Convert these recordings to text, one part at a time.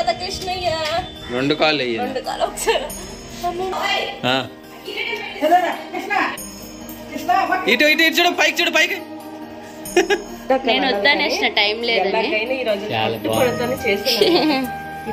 కదా కృష్ణయ్య రెండు కాళ్ళు వేయాలి రెండు కాలు ఒకసారి ఆ. ఇటు ఇటు ఇటు చూడు పైకి చూడు పైకి నేను వద్దనేసిన టైం లేదని ఎలాగైనా ఈ రోజు చాలా పట్టుబడితోనే చేస్తున్నాను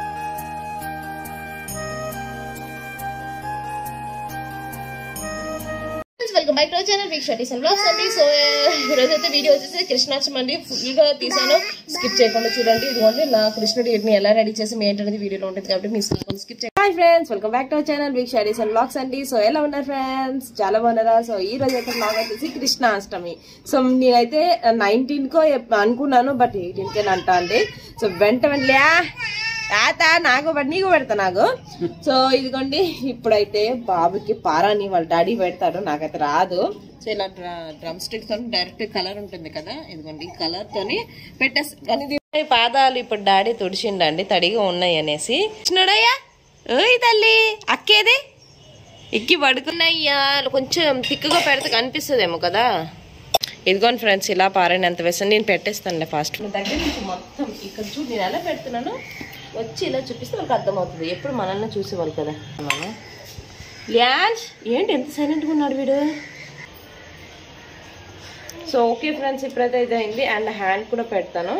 welcome back to channel big shot ఇసాను బ్లాగ్స్ అండి సో ఈరోజు అయితే వీడియో వచ్చేసి కృష్ణాష్టమి అండి ఫుల్ గా తీసాను స్కిప్ చేయకుండా చూడండి ఇదిగోండి నా కృష్ణుడి వీటిని ఎలా రెడీ చేసి మీ ఏంటనేది వీడియోలో ఉంటుంది కాబట్టి మీ స్కిప్ చేయండి hi friends welcome back to channel big shot ఇసాను బ్లాగ్స్ అండి సో ఎలా ఉన్నారు ఫ్రెండ్స్ చాలా బాగున్నారా సో ఈ రోజు అయితే బ్లాగ్ వచ్చేసి కృష్ణాష్టమి సో నేనైతే నైన్టీన్ కో ఎప్- అనుకున్నాను బట్ ఎయిటీన్ కే అంటా అండి సో వెంట వెంటలే తాత నాకు బట్ నీకు పెడతా నాకు సో ఇదిగోండి ఇప్పుడైతే బాబుకి పారాని వాళ్ళ డాడీ పెడతాడు నాకైతే రాదు సో ఇలా డ్రమ్ స్టిక్ తో డైరెక్ట్ కలర్ ఉంటుంది కదా ఇదిగోండి ఈ కలర్ తోని పెట్టేసి కానీ ఇది ఈ పాదాలు ఇప్పుడు డాడీ తుడిచిండండి తడిగా ఉన్నాయి అనేసి చిన్నడయ్యా ఓయ్ తల్లి అక్కేది ఎక్కి పడుకున్నాయ్యా కొంచెం తిక్కుగా పెడితే కనిపిస్తుందేమో కదా ఇదిగోండి ఫ్రెండ్స్ ఇలా పారాయణ ఎంత వేసాను నేను పెట్టేస్తానులే ఫాస్ట్ దగ్గర నుంచి మొత్తం ఇక్కడ చూడు నేను ఎలా పెడుతున్నాను వచ్చి ఇలా చూపిస్తే వాళ్ళకి అర్థమవుతుంది ఎప్పుడు మనల్ని చూసేవాళ్ళు కదా మనం ల్యాన్స్ ఏంటి ఎంత సైలెంట్గా ఉన్నాడు వీడు సో ఓకే ఫ్రెండ్స్ ఇప్పుడైతే ఇది అయింది అండ్ హ్యాండ్ కూడా పెడతాను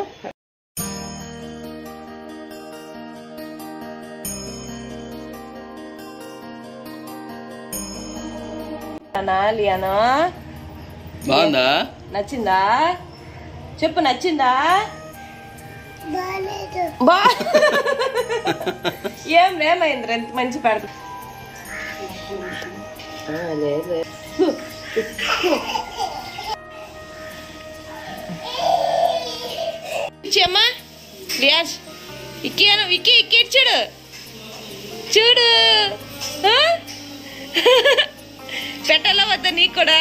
లియానా, లియానా బాగుందా నచ్చిందా చెప్పు నచ్చిందా బా ఏం లే మహేంద్ర ఎంత మంచి పెడతా ఆ, లేదు, లేదు. ఇచ్చేమ్మా రియాజ్ ఇక్కి అను ఇక్కి ఇక్కి ఇటు చూడు చూడు ఆ? పెట్టాలా వద్దా నీకు కూడా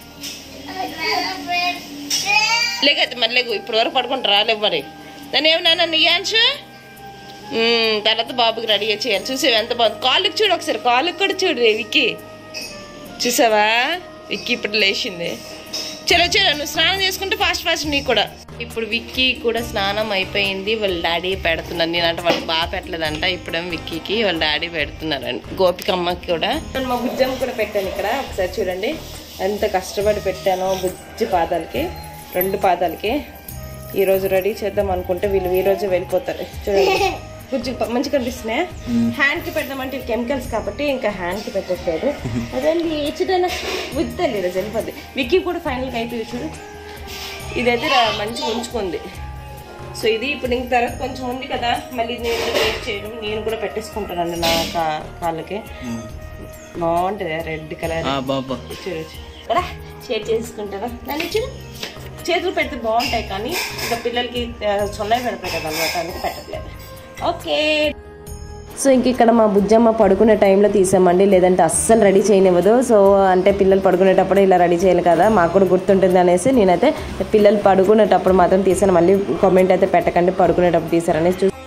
లేకైతే మరి లేకు ఇప్పుడు వరకు పడుకుంటారా లేవు మరి దాన్ని ఏమన్నా నియాన్షు తర్వాత బాబుకి రెడీ చేయాలి చూసావు ఎంత బాగుంది కాళ్ళకి చూడు ఒకసారి కాళ్ళకి కూడా చూడు రే విక్కీ చూసావా విక్కీ ఇప్పుడు లేచింది చలో చలో నువ్వు స్నానం చేసుకుంటే ఫాస్ట్ ఫాస్ట్ నీకు కూడా ఇప్పుడు విక్కీ కూడా స్నానం అయిపోయింది వాళ్ళ డాడీ పెడుతున్నారు నేనంటే వాళ్ళు బాగా పెట్టలేదంట ఇప్పుడేమో విక్కీకి వాళ్ళ డాడీ పెడుతున్నారండి గోపికమ్మకి కూడా మా బుజ్జమ్మ కూడా పెట్టాను ఇక్కడ ఒకసారి చూడండి ఎంత కష్టపడి పెట్టానో బుజ్జి పాదాలకి రెండు పాదాలకి ఈ రోజు రెడీ చేద్దాం అనుకుంటే వీళ్ళు ఈ రోజు వెళ్ళిపోతారు చూడండి బుజ్జి మంచి కనిపిస్తున్నాయి హ్యాండ్ కి పెడదామంటే కెమికల్స్ కాబట్టి ఇంకా హ్యాండ్ కి పెట్టట్లేదు అదండి చూడండి బుద్ధి ఈరోజు వెళ్ళిపోద్ది విక్కీ కూడా ఫైనల్ గా అయిపోయి చూడు ఇదైతే రా- మంచిగా ఉంచుకుంది సో ఇది ఇప్పుడు ఇంక తర్వాత కొంచెం ఉంది కదా మళ్ళీ నేను వెయిట్ చేయడం నేను కూడా పెట్టేసుకుంటానండి నా కా- కాళ్ళకి బాగుంటుంది రెడ్ కలర్ ఆ, బాబా చూడొచ్చు కదా షేర్ చేసుకుంటారా దాన్ని చూడు చేతులు పెడితే బాగుంటాయి కానీ ఇంకా పిల్లలకి ఆ, సొన్నవి పెడతాయి కదా అనమాట అందుకే పెట్టట్లేదు ఓకే సో ఇంక ఇక్కడ మా బుజ్జమ్మ పడుకునే టైంలో తీసామండి లేదంటే అస్సలు రెడీ చేయనివ్వదు సో అంటే పిల్లలు పడుకునేటప్పుడు ఇలా రెడీ చేయాలి కదా మాకు కూడా గుర్తుంటుంది అనేసి నేనైతే పిల్లలు పడుకునేటప్పుడు మాత్రం తీసాను మళ్ళీ కామెంట్ అయితే పెట్టకండి పడుకునేటప్పుడు తీసారనేసి చూ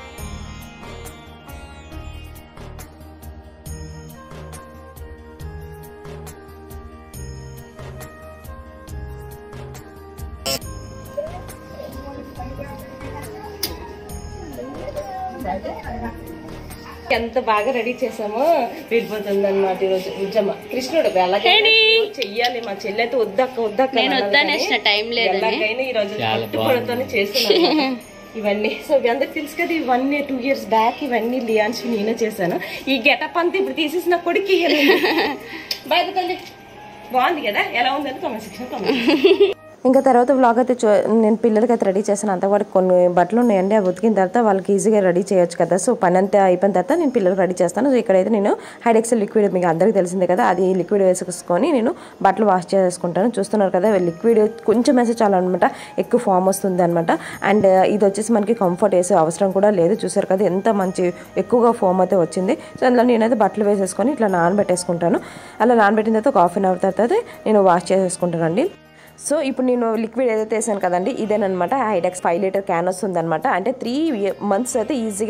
ఎంత బాగా రెడీ చేసామో వెళ్ళిపోతుంది అనమాట ఈరోజు నిజమా కృష్ణుడు ఎలాగైనా చెయ్యాలి మా చెల్లి అయితే వద్దక్క వద్దక్క నేను అన్నది వద్దనేసిన కానీ టైం లేదని ఎలాగైనా ఈ రోజు పట్టుబడితోనే చేస్తున్నాను ఇవన్నీ సో మీ అందరికి తెలుసు కదా ఇవన్నీ టూ ఇయర్స్ బ్యాక్ ఇవన్నీ లియాన్స్ నేనే చేశాను ఈ గెటప్ అంతా ఇప్పుడు తీసేసిన కొడుకు బయటకెళ్ళి బాగుంది కదా ఎలా ఉందని కామెంట్ సెక్షన్ కామెంట్ ఇంకా తర్వాత వ్లాగ్ అయితే చూ నేను పిల్లలకి అయితే రెడీ చేశాను అంత వాడికి కొన్ని బట్టలు ఉన్నాయండి అవి ఉతికిన తర్వాత వాళ్ళకి ఈజీగా రెడీ చేయొచ్చు కదా సో పని అంతా అయిపోయిన తర్వాత నేను పిల్లలకు రెడీ చేస్తాను సో ఇక్కడైతే నేను హైడెక్సెల్ లిక్విడ్ మీకు అందరికీ తెలిసిందే కదా అది లిక్విడ్ వేసుకొని నేను బట్టలు వాష్ చేసుకుంటాను చూస్తున్నారు కదా లిక్విడ్ కొంచెం వేస్తే చాలు అనమాట ఎక్కువ ఫామ్ వస్తుంది అనమాట అండ్ ఇది వచ్చేసి మనకి కంఫర్ట్ వేసే అవసరం కూడా లేదు చూసారు కదా ఎంత మంచి ఎక్కువగా ఫోమ్ అయితే వచ్చింది సో అందులో నేనైతే బట్టలు వేసేసుకొని ఇట్లా నానబెట్టేసుకుంటాను అలా నానబెట్టిన తర్వాత ఒక హాఫ్ అన్ అవర్ తర్వాత నేను వాష్ చేసేసుకుంటానండి సో ఇప్పుడు నేను లిక్విడ్ ఏదైతే వేసాను కదండి ఇదేనమాట హైడెక్స్ ఫైవ్ లీటర్ క్యాన్ వస్తుంది అనమాట అంటే త్రీ మంత్స్ అయితే ఈజీగా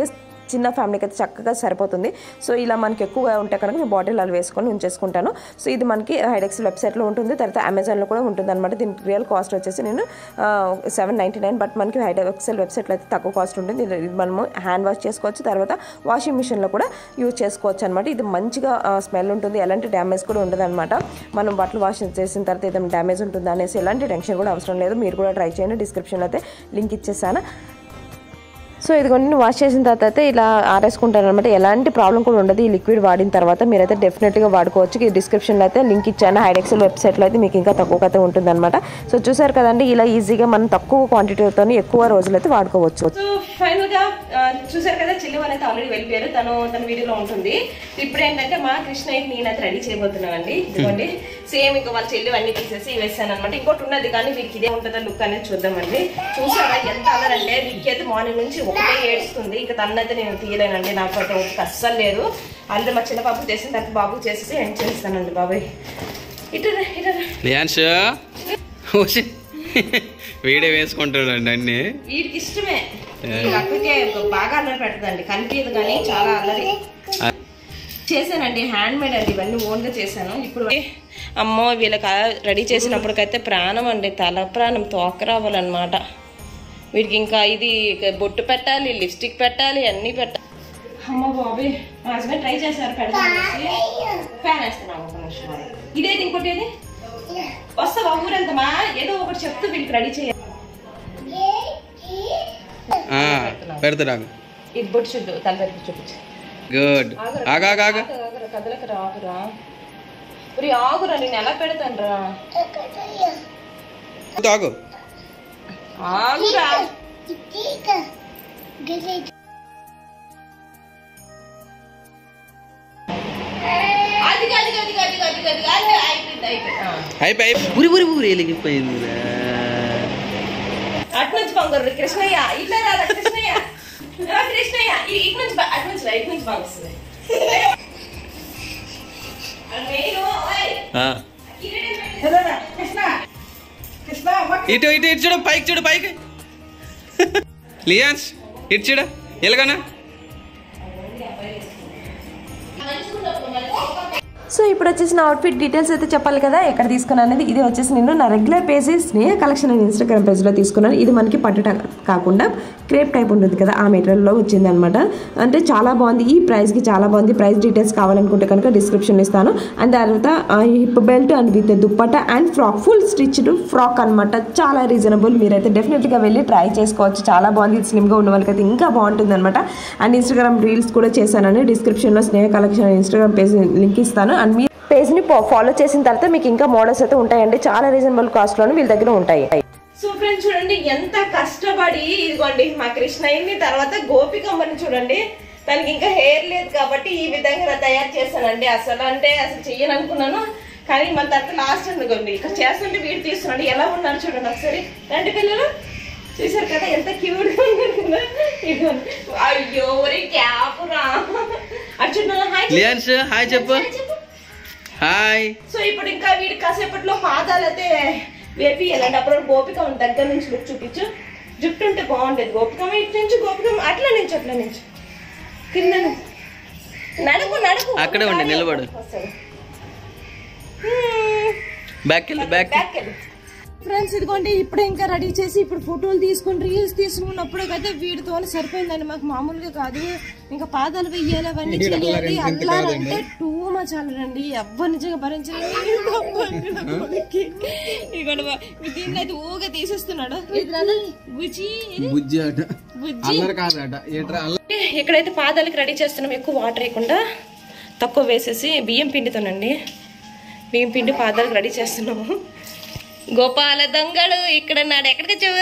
చిన్న ఫ్యామిలీకి అయితే చక్కగా సరిపోతుంది సో ఇలా మనకి ఎక్కువగా ఉంటే కనుక నేను బాటిల్ అలా వేసుకొని ఉంచేసుకుంటాను సో ఇది మనకి హైడెక్స్ వెబ్సైట్లో ఉంటుంది తర్వాత అమెజాన్లో కూడా ఉంటుంది అనమాట దీనికి రియల్ కాస్ట్ వచ్చేసి నేను సెవెన్ నైంటీ నైన్ బట్ మనకి హైడెక్సెల్ వెబ్సైట్లో అయితే తక్కువ కాస్ట్ ఉంటుంది ఇది ఇది మనము హ్యాండ్ వాష్ చేసుకోవచ్చు తర్వాత వాషింగ్ మిషన్లో కూడా యూజ్ చేసుకోవచ్చు అనమాట ఇది మంచిగా స్మెల్ ఉంటుంది ఎలాంటి డ్యామేజ్ కూడా ఉండదు అనమాట మనం బట్టలు వాష్ చేసిన తర్వాత ఏదైనా డ్యామేజ్ ఉంటుందా అనేసి ఎలాంటి టెన్షన్ కూడా అవసరం లేదు మీరు కూడా ట్రై చేయండి డిస్క్రిప్షన్లో అయితే లింక్ ఇచ్చేసాను సో ఇదిగోండి వాష్ చేసిన తర్వాత అయితే ఇలా ఆరేసుకుంటారు అనమాట ఎలాంటి ప్రాబ్లం కూడా ఉండదు ఈ లిక్విడ్ వాడిన తర్వాత మీరైతే డెఫినెట్గా వాడుకోవచ్చు ఈ డిస్క్రిప్షన్లో అయితే లింక్ ఇచ్చాను హైడెక్సెల్ వెబ్సైట్లో అయితే మీకు ఇంకా తక్కువ అయితే ఉంటుందన్నమాట సో చూసారు కదండి ఇలా ఈజీగా మనం తక్కువ క్వాంటిటీతో ఎక్కువ రోజులు అయితే వాడుకోవచ్చు సో ఫైనల్ గా ఆ, చూసారు కదా చిల్లి వాళ్ళు అయితే ఆల్రెడీ వెళ్ళిపోయారు తను తన వీడియోలో ఉంటుంది ఇప్పుడు ఏంటంటే మా కృష్ణయ్యకి నేనైతే రెడీ చేయబోతున్నానండి ఇదిగోండి సేమ్ ఇంకా వాళ్ళ చెల్లి అన్ని తీసేసి వేసాను అనమాట ఇంకోటి ఉన్నది కానీ వీరికి ఇదే ఉంటుందో లుక్ అనేది చూద్దామండి చూసారా ఎంత అల్లరంటే వీరికి అయితే మార్నింగ్ నుంచి ఒకటే ఏడుస్తుంది ఇంకా తనైతే నేను తీయలేనండి నాకు అయితే ఓపిక అస్సలు లేదు అందులో మా చిన్న పాపకు చేసిన తర్వాత బాబుకు చేసేసి ఎండ్ చేస్తానండి బాబాయ్ ఇటు రా, ఇటు రా. లియాన్స్ ఓసి వీడే వేసుకుంటాడండి అన్ని వీడికి ఇష్టమే ఈ అక్కకే బాగా అల్లరి పెడతండి కనిపించదు కానీ చాలా అల్లరి చేశానండి హ్యాండ్ మేడ్ అండి ఇవన్నీ ఓన్ గా చేశాను ఇప్పుడు అమ్మో వీళ్ళకి రెడీ చేసినప్పటికైతే ప్రాణం అండి తల ప్రాణం తోక రావాలన్నమాట వీడికి ఇంకా ఇది ఇక బొట్టు పెట్టాలి లిప్స్టిక్ పెట్టాలి అన్నీ పెట్టాలి అమ్మ బాబీ మా హస్బెండ్ ట్రై చేశారు పెడతాను ఫ్యాన్ వేస్తున్నాను ఒక నిమిషం ఇదేది ఇంకోటి ఏది వస్తావా ఊరెళ్తామా ఏదో ఒకటి చెప్తూ వీళ్ళకి రెడీ చేయాలి ఆ, పెడతాడు ఇది బొట్టు చూద్దు తలపెట్టి చూపించు గుడ్ ఆగా ఆగా ఆగా ఆగురా కదలక రాగురా మరి ఆగురా నేను ఎలా పెడతాను రా తాగు ఆగురా అది అది అది అది అది అది అది అయిపోయింది అయిపోయింది ఆ. అయిపోయి ఊరి ఊరి ఊరి వెలిగిపోయింది అటు నుంచి బంగారు కృష్ణయ్య ఇట్లా రాదా కృష్ణయ్య రా కృష్ణయ్య ఇ- ఇటు నుంచి బ- అటు నుంచి రా ఇటు నుంచి బాగా వస్తుంది అది నేను, ఓయ్. ఇటు ఇటు ఇటు చూడు పైకి చూడు పైకి లియాన్స్ ఇటు చూడు ఎలాగనా సో ఇప్పుడు వచ్చేసి నా అవుట్ఫిట్ డీటెయిల్స్ అయితే చెప్పాలి కదా ఎక్కడ తీసుకున్నాను అనేది ఇది వచ్చేసి నేను నా రెగ్యులర్ పేజ్ స్నేహ కలెక్షన్ అని ఇన్స్టాగ్రామ్ పేజ్లో తీసుకున్నాను ఇది మనకి పట్టు టా- కాకుండా క్రేప్ టైప్ ఉంటుంది కదా ఆ మెటీరియల్లో వచ్చింది అనమాట అంటే చాలా బాగుంది ఈ ప్రైస్కి చాలా బాగుంది ప్రైస్ డీటెయిల్స్ కావాలనుకుంటే కనుక డిస్క్రిప్షన్ ఇస్తాను అండ్ తర్వాత hip belt and with dupatta and frock full stitched frock అనమాట చాలా రీజనబుల్ మీరైతే డెఫినెట్గా వెళ్ళి ట్రై చేసుకోవచ్చు చాలా బాగుంది ఇది స్లిమ్గా ఉన్న వాళ్ళకైతే ఇంకా బాగుంటుంది అనమాట అండ్ ఇన్స్టాగ్రామ్ రీల్స్ కూడా చేశానని డిస్క్రిప్షన్లో Sneha collection Instagram page link ఇస్తాను అండ్ మీ పేజ్ని ఫాలో చేసిన తర్వాత మీకు ఇంకా మోడల్స్ అయితే ఉంటాయండి చాలా రీజనబుల్ కాస్ట్లోనే వీళ్ళ దగ్గర ఉంటాయి సో ఫ్రెండ్స్ చూడండి ఎంత కష్టపడి ఇదిగోండి మా కృష్ణయ్యని తర్వాత గోపికమ్మని చూడండి తనకి ఇంకా హెయిర్ లేదు కాబట్టి ఈ విధంగా ఇలా తయారు చేశానండి అసలు అంటే అసలు చెయ్యను అనుకున్నాను కానీ మన తర్వాత లాస్ట్ అనుకోండి ఇక్కడ చేస్తుంటే వీడు తీస్తున్నాడు ఎలా ఉన్నారు చూడండి ఒకసారి రండి పిల్లలు చూసారు కదా ఎంత క్యూట్ గా ఉన్నారు కదా ఇదిగోండి అయ్యో ఒరే క్యాప్ రా అటు చూడండి హాయ్ చెప్పు. లియాన్స్ హాయ్ చెప్పు హాయ్ చెప్పు హాయ్ సో ఇప్పుడు ఇంకా వీడి కాసేపట్లో పాదాలు అయితే వేపియాలండి అప్పుడు గోపిక ఉంది దగ్గర నుంచి లుక్ చూపించు జుట్టు ఉంటే బాగుండేది గోపికమ్మ ఇటు నుంచి గోపికమ్మ అట్లా నుంచి అట్లా నుంచి కింద నుంచి. నడుపు నడుపు అక్కడే ఉండు, నిలబడు. వస్తాడు. బ్యాక్ వెళ్ళి బ్యాక్ బ్యాక్ వెళ్ళు. ఫ్రెండ్స్ ఇదిగోండి ఇప్పుడే ఇంకా రెడీ చేసి ఇప్పుడు ఫోటోలు తీసుకుని రీల్స్ తీసుకున్నప్పుడు అయితే వీటితో సరిపోయిందండి మాకు మామూలుగా కాదు ఇంకా పాదాలు వెయ్యాలి అవన్నీ చేయాలి అల్లారంటే టూ మచ్ అల్లరండి ఎవ్వరు నిజంగా భరించలేదు ఇదిగోండి మా- దీన్ని అయితే ఊగా తీసేస్తున్నాడు ఇది నాన్న బుజ్జి ఇది బుజ్జి అట బుజ్జి అల్లరి కాదట ఏట్రా అల్లరి ఇక్కడైతే పాదాలకి రెడీ చేస్తున్నాం ఎక్కువ వాటర్ వేయకుండా తక్కువ వేసేసి బియ్యం పిండితోనండి బియ్యం పిండి పాదాలకు రెడీ చేస్తున్నాము గోపాల దొంగడు ఇక్కడ నాడు ఎక్కడికి చూవు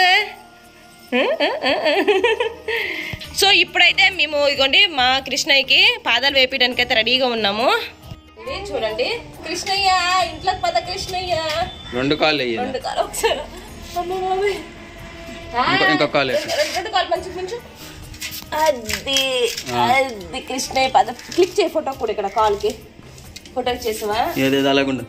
సో ఇప్పుడైతే మేము ఇగోండి మా కృష్ణయ్యకి పాదాలు వేపించడానికి అయితే రెడీగా ఉన్నాము ఇది చూడండి కృష్ణయ్య ఇంట్లోకి పద కృష్ణయ్య రెండు కాళ్ళు వేయాలి రెండు కాలు ఒకసారి అమ్మ బాబోయ్. ఇంకో ఇంకో కాలు వేసి రెండు రెండు కాలు మంచి కొంచెం అది అది కృష్ణయ్య పద క్లిక్ చేయి ఫోటో కూడా ఇక్కడ కాల్కి ఫోటో చేసావా ఏదేది అలాగుండు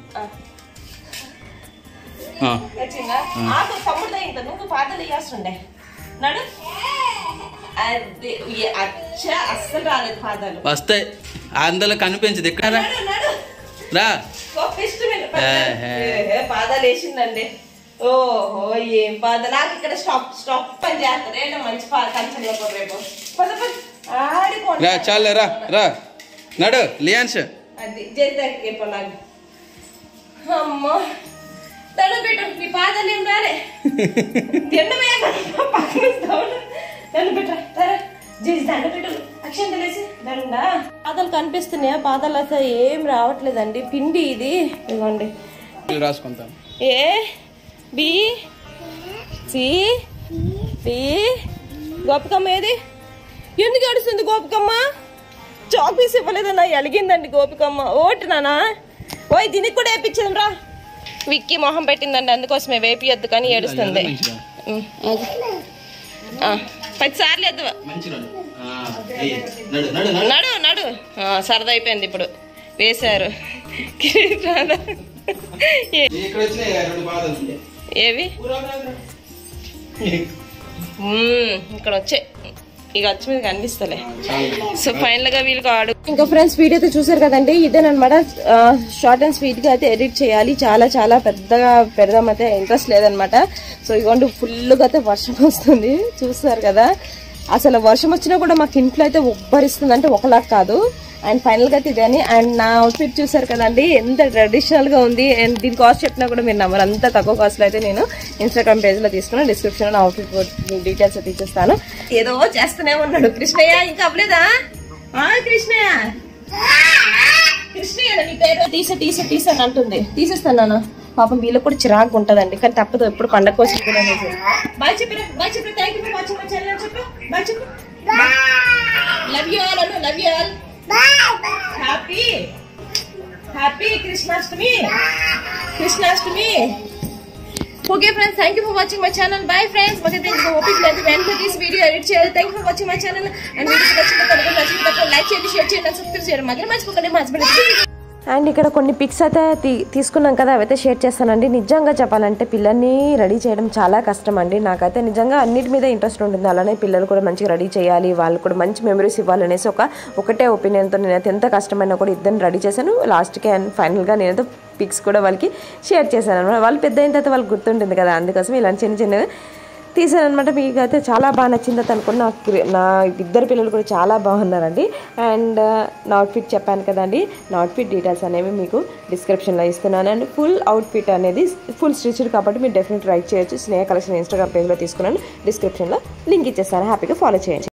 ఆ. ఆ. వచ్చిందా ఆకు తమ్ముడు ఇంత నువ్వు పాతలు వేయాల్సిండే నడు అది ఏ- అచ్చ అస్సలు రాలేదు పాదాలు వస్తాయి అందులో కనిపించదు ఎక్కడ రా. నడు, నడు. రా గొప్ప ఇష్టమైన ఏహే. పాదాలు. ఏ, పాదాలు వేసిందండి ఓహో ఏం పాదాలు నాకు ఇక్కడ స్టాప్ స్టాప్ పని చేస్తారు ఏంటో మంచి పా కంచంలో పో రేపు పద పద ఆడిపోండి రా చాలే రా రా నడు లియాన్స్ అది చేద్దాకి ఇప్పుడు నాకు అమ్మో తడు పెట్టు నీ పాదాలు ఏం రాలే తిన్నమే పక్కన ఇస్తావు దండ పెట్టరా తరా చేసి దండ పెట్టు అక్షయం తెలిసి దండ పాదాలు కనిపిస్తున్నాయా పాదాలు అసలు ఏం రావట్లేదండి పిండి ఇది ఇవ్వండి రాసుకుంటాం ఏ బి సి పి గోపికమ్మ ఏది ఎందుకు ఏడుస్తుంది గోపికమ్మ చాక్ పీస్ ఇవ్వలేదన్నా ఎలిగిందండి గోపికమ్మ ఓటి నానా ఓయ్ దీనికి కూడా వేపించదు రా విక్కీ మొహం పెట్టిందండి అందుకోసమే వేపియద్దు కానీ ఏడుస్తుంది ఉం, అది. ఆ, పది సార్లు ఎద్దు మంచి నడు నడు నడు నడు నడు నడు ఆ, సరదా అయిపోయింది ఇప్పుడు వేశారు ఏ- ఇక్కడ వచ్చినాయి రెండు బాధలు ఏవి మ్మ్, ఇక్కడ వచ్చే ఇక వచ్చి మీద కనిపిస్తలే సో ఫైనల్ గా వీళ్ళకి ఆడు ఇంకా ఫ్రెండ్స్ వీడియో అయితే చూసారు కదండి ఇదేనమాట షార్ట్ అండ్ స్వీట్ గా అయితే ఎడిట్ చేయాలి చాలా చాలా పెద్దగా పెడదామైతే ఇంట్రెస్ట్ లేదనమాట సో ఇగోండి ఫుల్గా అయితే వర్షం వస్తుంది చూస్తారు కదా అసలు వర్షం వచ్చినా కూడా మాకు ఇంట్లో అయితే ఉబ్బరిస్తుంది అంటే ఒకలా కాదు అండ్ ఫైనల్ గా అయితే ఇదని అండ్ నా అవుట్ఫిట్ చూసారు కదండి ఎంత ట్రెడిషనల్ గా ఉంది అండ్ దీని కాస్ట్ చెప్పినా కూడా మీరు నమ్మరు అంత తక్కువ కాస్ట్ లో అయితే నేను ఇన్స్టాగ్రామ్ పేజ్ లో తీసుకున్నాను డిస్క్రిప్షన్ లో నా అవుట్ఫిట్ డీటెయిల్స్ అయితే ఇచ్చేస్తాను ఏదో చేస్తూనే ఉన్నాడు కృష్ణయ్య ఇంకా అవ్వలేదా ఆ, కృష్ణయ్య కృష్ణయ్య నీ పేరు తీసే తీసే తీసే అని అంటుంది తీసేస్తాను నాన్న పాపం వీళ్ళకి కూడా చిరాకు ఉంటదండి కానీ తప్పదు ఎప్పుడు పండగ కోసం కూడా అనేది బాయ్ చెప్పరా బాయ్ చెప్పరా thank you for watching my channel చెప్పు బాయ్ చెప్పు love you all Anu love you all happy happy Krishnashtami Krishnashtami okay friends thank you for watching my channel bye friends మాకైతే ఇంకా ఓపిక లేదు వెంటనే తీసి వీడియో ఎడిట్ చేయాలి thank you for watching my channel and video నచ్చిన కనుక నచ్చిన తప్ప లైక్ చేయండి షేర్ చేయండి సబ్స్క్రైబ్ చేయడం మాత్రం మర్చిపోకండి మా హస్బెండ్ అండ్ ఇక్కడ కొన్ని పిక్స్ అయితే తీ- తీసుకున్నాం కదా అవైతే షేర్ చేస్తానండి నిజంగా చెప్పాలంటే పిల్లల్ని రెడీ చేయడం చాలా కష్టం అండి నాకైతే నిజంగా అన్నిటి మీద ఇంట్రెస్ట్ ఉంటుంది అలానే పిల్లలు కూడా మంచిగా రెడీ చేయాలి వాళ్ళు కూడా మంచి మెమరీస్ ఇవ్వాలనేసి ఒక ఒకటే ఒపీనియన్తో నేనైతే ఎంత కష్టమైనా కూడా ఇద్దరిని రెడీ చేశాను లాస్ట్కి అండ్ ఫైనల్గా నేనైతే పిక్స్ కూడా వాళ్ళకి షేర్ చేశాను అనమాట వాళ్ళు పెద్ద అయిన తర్వాత వాళ్ళకి గుర్తుంటుంది కదా అందుకోసం ఇలాంటి చిన్న చిన్నవి తీసాను అనమాట మీకు అయితే చాలా బాగా నచ్చింది అనుకున్న నా క్రి- నా ఇద్దరు పిల్లలు కూడా చాలా బాగున్నారండి అండ్ నా అవుట్ఫిట్ చెప్పాను కదండి నా అవుట్ఫిట్ డీటెయిల్స్ అనేవి మీకు డిస్క్రిప్షన్లో ఇస్తున్నాను అండ్ ఫుల్ అవుట్ఫిట్ అనేది ఫుల్ స్టిచ్డ్ కాబట్టి మీరు డెఫినెట్ రైట్ చేయొచ్చు స్నేహ కలెక్షన్ ఇన్స్టాగ్రామ్ పేజ్లో తీసుకున్నాను డిస్క్రిప్షన్లో లింక్ ఇచ్చేస్తాను హ్యాపీగా ఫాలో చేయండి